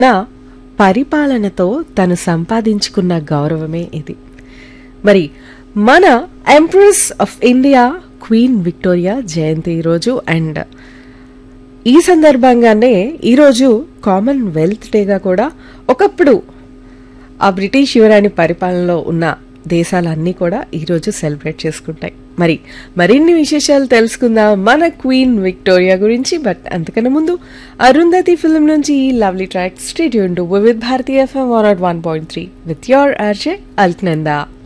నా పరిపాలనతో తను సంపాదించుకున్న గౌరవమే ఇది మరి మన empress of India queen Victoria జయంతి ఈరోజు అండ్ ఈ సందర్భంగానే ఈరోజు కామన్వెల్త్ డేగా కూడా ఒకప్పుడు ఆ బ్రిటిష్ యువరాణి పరిపాలనలో ఉన్న దేశాలన్నీ కూడా ఈరోజు సెలబ్రేట్ చేసుకుంటాయి మరి మరిన్ని విశేషాలు తెలుసుకుందాం మన క్వీన్ విక్టోరియా గురించి బట్ అంతకన్నా ముందు అరుంధతి ఫిల్మ్ నుంచి ఈ lovely track stadium to with భారతీయ FM one nought one point three with your RJ Alaknanda